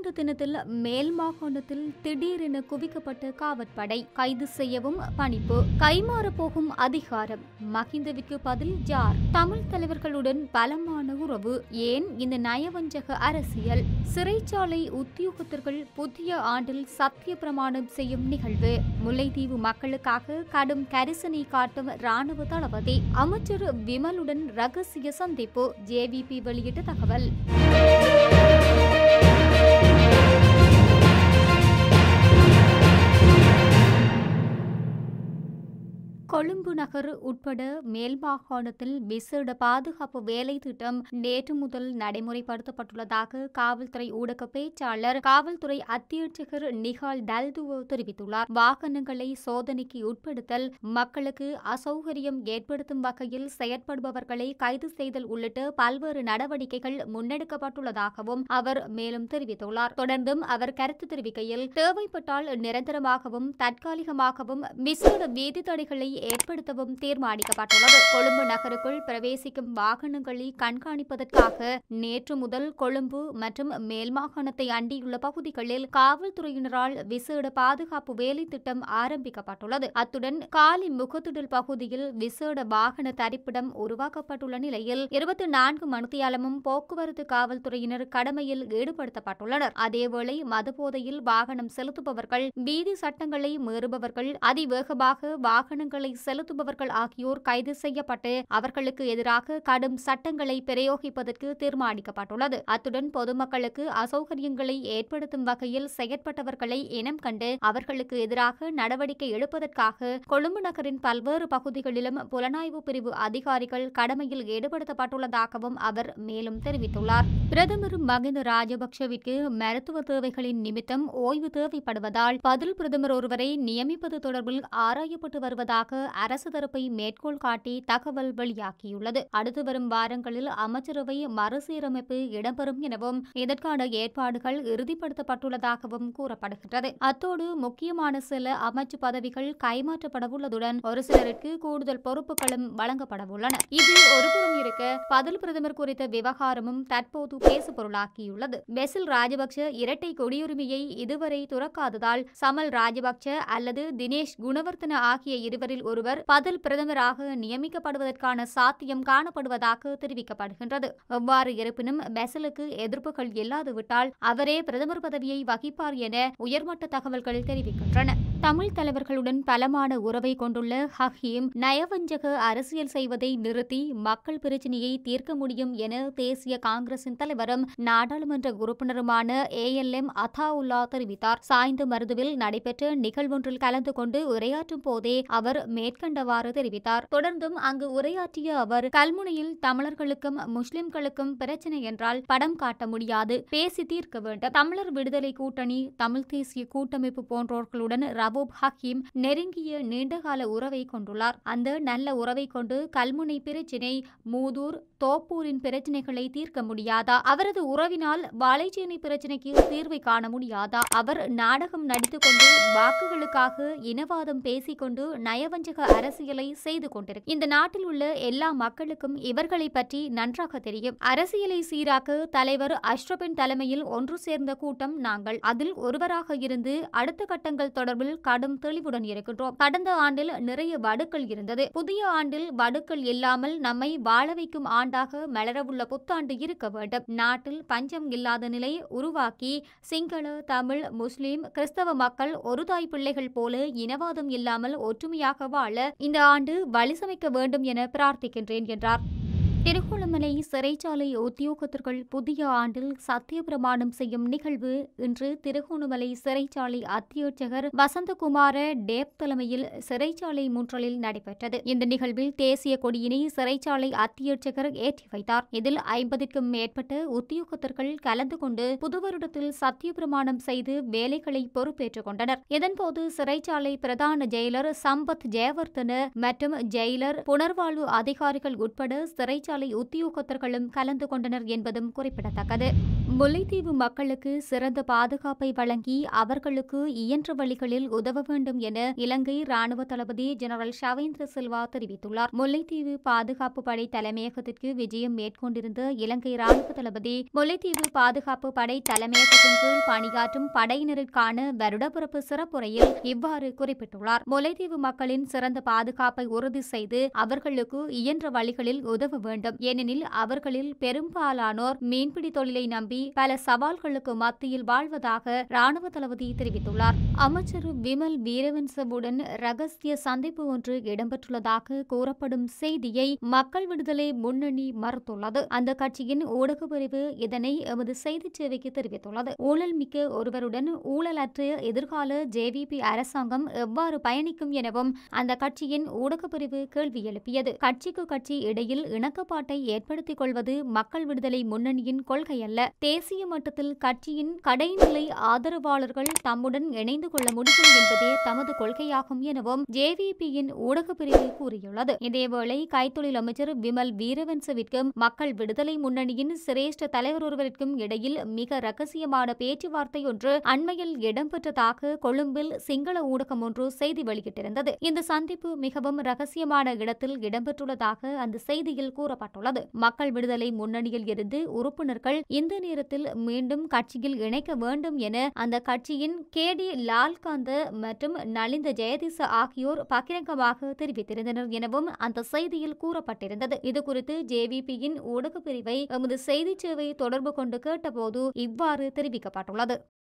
சுதந்திர தினத்தில் மேல் மாகாணத்தில் திடீரென குவிக்கப்பட்ட காவற்படை கைது செய்யவும் பணிப்பு கைமாற போகும் அதிகாரம் மஹிந்தவிற்கு பதில் யார் தமிழ் தலைவர்களுடன் பலமான உறவு ஏன் இந்த நயவஞ்சக அரசியல் சிறைச்சாலை உத்தியோகத்தர்கள் புதிய ஆண்டில் சத்திய பிரமாணம் செய்யும் நிகழ்வு முல்லைத்தீவு மக்களுக்காக கடும் கரிசனை காட்டும் ராணுவ தளபதி அமைச்சர் விமலுடன் ரகசிய சந்திப்பு ஜேவிபி வெளியிட்ட தகவல் கொழும்பு நகர் உட்பட மேல் மாகாணத்தில் விசேட பாதுகாப்பு வேலை திட்டம் நேற்று முதல் நடைமுறைப்படுத்தப்பட்டுள்ளதாக காவல்துறை ஊடக பேச்சாளர் காவல்துறை அத்தியட்சகர் நிகால் டல்துவோ தெரிவித்துள்ளார் வாகனங்களை சோதனைக்கு உட்படுத்தல் மக்களுக்கு அசௌகரியம் ஏற்படுத்தும் வகையில் செயற்படுபவர்களை கைது செய்தல் உள்ளிட்ட பல்வேறு நடவடிக்கைகள் முன்னெடுக்கப்பட்டுள்ளதாகவும் அவர் மேலும் தெரிவித்துள்ளார் தொடர்ந்தும் அவர் கருத்து தெரிவிக்கையில் தேவைப்பட்டால் நிரந்தரமாகவும் தற்காலிகமாகவும் விசேட வீதி தடைகளை ஏற்படுத்தவும் தீர்மானிக்கப்பட்டுள்ளது கொழும்பு நகருக்குள் பிரவேசிக்கும் வாகனங்களை கண்காணிப்பதற்காக நேற்று முதல் கொழும்பு மற்றும் மேல் மாகாணத்தை அண்டியுள்ள பகுதிகளில் காவல்துறையினரால் விசேட பாதுகாப்பு வேலை திட்டம் ஆரம்பிக்கப்பட்டுள்ளது அத்துடன் காலி முகத்திடல் பகுதியில் விசேட வாகன தரிப்பிடம் உருவாக்கப்பட்டுள்ள நிலையில் இருபத்தி நான்கு மணித்தியாலமும் போக்குவரத்து காவல்துறையினர் கடமையில் ஈடுபடுத்தப்பட்டுள்ளனர் அதேவேளை மதுபோதையில் வாகனம் செலுத்துபவர்கள் வீதி சட்டங்களை மீறுபவர்கள் அதிவேகமாக வாகனங்களை செலுத்துபவர்கள் ஆகியோர் கைது செய்யப்பட்டு அவர்களுக்கு எதிராக கடும் சட்டங்களை பிரயோகிப்பதற்கு தீர்மானிக்கப்பட்டுள்ளது அத்துடன் பொதுமக்களுக்கு அசௌகரியங்களை ஏற்படுத்தும் வகையில் செயற்பட்டவர்களை இனம் கண்டு அவர்களுக்கு எதிராக நடவடிக்கை எடுப்பதற்காக கொழும்பு நகரின் பல்வேறு பகுதிகளிலும் புலனாய்வு பிரிவு அதிகாரிகள் கடமையில் ஈடுபடுத்தப்பட்டுள்ளதாகவும் அவர் மேலும் தெரிவித்துள்ளார் பிரதமர் மகிந்த ராஜபக்ஷவிற்கு மருத்துவ தேவைகளின் நிமித்தம் ஓய்வு தேவைப்படுவதால் பதில் பிரதமர் ஒருவரை நியமிப்பது தொடர்பில் ஆராயப்பட்டு வருவதாக அரசு தரப்பை மேற்கோள் காட்டி தகவல் வெளியாகியுள்ளது அடுத்து வரும் வாரங்களில் அமைச்சரவை மறுசீரமைப்பு இடம்பெறும் எனவும் இதற்கான ஏற்பாடுகள் இறுதிப்படுத்தப்பட்டுள்ளதாகவும் கூறப்படுகின்றது அத்தோடு முக்கியமான சில அமைச்சு பதவிகள் கைமாற்றப்படவுள்ளதுடன் ஒரு சிலருக்கு கூடுதல் பொறுப்புகளும் வழங்கப்படவுள்ளன இது ஒருபுறம் இருக்க பதில் பிரதமர் குறித்த விவகாரமும் தற்போது பேசுபொருளாகியுள்ளது பெசில் ராஜபக்ஷ இரட்டை குடியுரிமையை இதுவரை துறக்காததால் சமல் ராஜபக்ஷ அல்லது தினேஷ் குணவர்த்தன ஆகிய இருவரில் ஒருவர் பதில் பிரதமராக நியமிக்கப்படுவதற்கான சாத்தியம் காணப்படுவதாக தெரிவிக்கப்படுகின்றது எவ்வாறு இருப்பினும் பெசலுக்கு எதிர்ப்புகள் இல்லாதுவிட்டால் அவரே பிரதமர் பதவியை வகிப்பார் என உயர்மட்ட தகவல்கள் தெரிவிக்கின்றன தமிழ் தலைவர்களுடன் பலமான உறவை கொண்டுள்ள ஹஹீம் நயவஞ்சக அரசியல் செய்வதை நிறுத்தி மக்கள் பிரச்சினையை தீர்க்க முடியும் என தேசிய காங்கிரசின் தலைவரும் நாடாளுமன்ற உறுப்பினருமான ஏஎல்எம் அத்தாவுல்லா தெரிவித்தார் சாய்ந்து மருதுவில் நடைபெற்ற நிகழ்வொன்றில் கலந்து கொண்டு உரையாற்றும் போதே அவர் மேற்கண்டவாறு தெரிவித்தார் தொடர்ந்தும் அங்கு உரையாற்றிய அவர் கல்முனையில் தமிழர்களுக்கும் முஸ்லிம்களுக்கும் பிரச்சனை என்றால் படம் காட்ட முடியாது பேசி தீர்க்க வேண்டும் தமிழர் விடுதலை கூட்டணி தமிழ் தேசிய கூட்டமைப்பு போன்றோர்களுடன் ரவூப் ஹக்கீம் நெருங்கிய நீண்டகால உறவை கொண்டுள்ளார் அந்த நல்ல உறவை கொண்டு கல்முனை பிரச்சினை மூதூர் தோப்பூரின் பிரச்சனைகளை தீர்க்க முடியாதா அவரது உறவினால் வாழைச்சேனை பிரச்சனைக்கு தீர்வை காண முடியாதா அவர் நாடகம் நடித்துக் கொண்டு வாக்குகளுக்காக இனவாதம் பேசிக்கொண்டு நயவஞ்சக அரசியலை செய்து கொண்டிருக்கிறார் இந்த நாட்டில் உள்ள எல்லா மக்களுக்கும் இவர்களை பற்றி நன்றாக தெரியும் அரசியலை சீராக்க தலைவர் அஷ்ரபின் தலைமையில் ஒன்று சேர்ந்த கூட்டம் நாங்கள் அதில் ஒருவராக இருந்து அடுத்த கட்டங்கள் தொடர்பில் கடும் தெளிவுடன் இருக்கின்றோம் கடந்த ஆண்டில் நிறைய வடுக்கள் இருந்தது புதிய ஆண்டில் வடுக்கள் இல்லாமல் நம்மை வாழ வைக்கும் ஆண்டாக மலரவுள்ள புத்தாண்டு இருக்க வேண்டும் நாட்டில் பஞ்சம் இல்லாத நிலையை உருவாக்கி சிங்கள தமிழ் முஸ்லிம் கிறிஸ்தவ மக்கள் ஒரு தாய் பிள்ளைகள் போல இனவாதம் இல்லாமல் ஒற்றுமையாக வாழ இந்த ஆண்டு வழி சமைக்க வேண்டும் என பிரார்த்திக்கின்றேன் என்றார் திருகோணமலை சிறைச்சாலை உத்தியோகத்தர்கள் புதிய ஆண்டில் சத்திய பிரமாணம் செய்யும் நிகழ்வு இன்று திருகோணமலை சிறைச்சாலை அத்தியட்சகர் வசந்தகுமார டேப் தலைமையில் சிறைச்சாலை முன்றலில் நடைபெற்றது இந்த நிகழ்வில் தேசிய கொடியினை சிறைச்சாலை அத்தியட்சகர் ஏற்றி வைத்தார் இதில் ஐம்பதுக்கும் மேற்பட்ட உத்தியோகத்தர்கள் கலந்து கொண்டு புது வருடத்தில் சத்திய பிரமாணம் செய்து வேலைகளை பொறுப்பேற்றுக் கொண்டனர் இதன்போது சிறைச்சாலை பிரதான ஜெயிலர் சம்பத் ஜெயவர்தன மற்றும் ஜெயிலர் புனர்வாழ்வு அதிகாரிகள் உட்பட சிறைச்சாலை வைத்தியசாலை உத்தியோகத்தர்களும் கலந்து கொண்டனர் என்பதும் குறிப்பிடத்தக்கது முல்லைத்தீவு மக்களுக்கு சிறந்த பாதுகாப்பை வழங்கி அவர்களுக்கு இயன்ற வழிகளில் உதவ வேண்டும் என இலங்கை ராணுவ தளபதி ஜெனரல் ஷவேந்திர சில்வா தெரிவித்துள்ளார் முல்லைத்தீவு பாதுகாப்பு படை தலைமையகத்திற்கு விஜயம் மேற்கொண்டிருந்த இலங்கை ராணுவ தளபதி முல்லைத்தீவு பாதுகாப்பு படை தலைமையகத்தின் கீழ் பணியாற்றும் படையினருக்கான வருடப்பிறப்பு சிறப்புரையில் இவ்வாறு குறிப்பிட்டுள்ளார் முல்லைத்தீவு மக்களின் சிறந்த பாதுகாப்பை உறுதி செய்து அவர்களுக்கு இயன்ற வழிகளில் உதவ வேண்டும் ஏனெனில் அவர்களில் பெரும்பாலானோர் மீன்பிடி தொழிலை நம்பி பல சவால்களுக்கு மத்தியில் வாழ்வதாக ராணுவ தளபதி தெரிவித்துள்ளார் அமைச்சர் விமல் வீரவன்சவுடன் ரகசிய சந்திப்பு ஒன்று இடம்பெற்றுள்ளதாக கூறப்படும் செய்தியை மக்கள் விடுதலை முன்னணி மறுத்துள்ளது அந்த கட்சியின் ஊடகப் பிரிவு இதனை எமது செய்திச் சேவைக்கு தெரிவித்துள்ளது ஊழல் மிக்க ஒருவருடன் ஊழலற்ற எதிர்கால ஜேவிபி அரசாங்கம் எவ்வாறு பயணிக்கும் எனவும் அந்த கட்சியின் ஊடகப் பிரிவு கேள்வி எழுப்பியது கட்சிக்கு கட்சி இடையில் இணக்கப்பாட்டை ஏற்படுத்திக் கொள்வது மக்கள் விடுதலை முன்னணியின் கொள்கையல்ல தேசிய மட்டத்தில் கட்சியின் கடைநிலை ஆதரவாளர்கள் தம்முடன் இணைந்து கொள்ள முடியும் என்பதே தமது கொள்கையாகும் எனவும் ஜேவிபியின் ஊடகப் பிரிவு கூறியுள்ளது இதேவேளை கைத்தொழில் அமைச்சர் விமல் வீரவன்சவிற்கும் மக்கள் விடுதலை முன்னணியின் சிரேஷ்ட தலைவர் ஒருவருக்கும் இடையில் மிக ரகசியமான பேச்சுவார்த்தை ஒன்று அண்மையில் இடம்பெற்றதாக கொழும்பில் சிங்கள ஊடகம் ஒன்று செய்தி வெளியிட்டிருந்தது இந்த சந்திப்பு மிகவும் ரகசியமான இடத்தில் இடம்பெற்றுள்ளதாக அந்த செய்தியில் கூறப்பட்டுள்ளது மக்கள் விடுதலை முன்னணியில் இருந்து உறுப்பினர்கள் இந்த நேரத்தில் மீண்டும் கட்சியில் இணைக்க வேண்டும் என அந்த கட்சியின் கே டி லால்காந்த மற்றும் நலிந்த ஜெயதிச ஆகியோர் பகிரங்கமாக தெரிவித்திருந்தனர் எனவும் அந்த செய்தியில் கூறப்பட்டிருந்தது இதுகுறித்து ஜேவிபியின் ஊடகப் பிரிவை எமது செய்திச் சேவை தொடர்பு கொண்டு கேட்டபோது இவ்வாறு தெரிவிக்கப்பட்டுள்ளது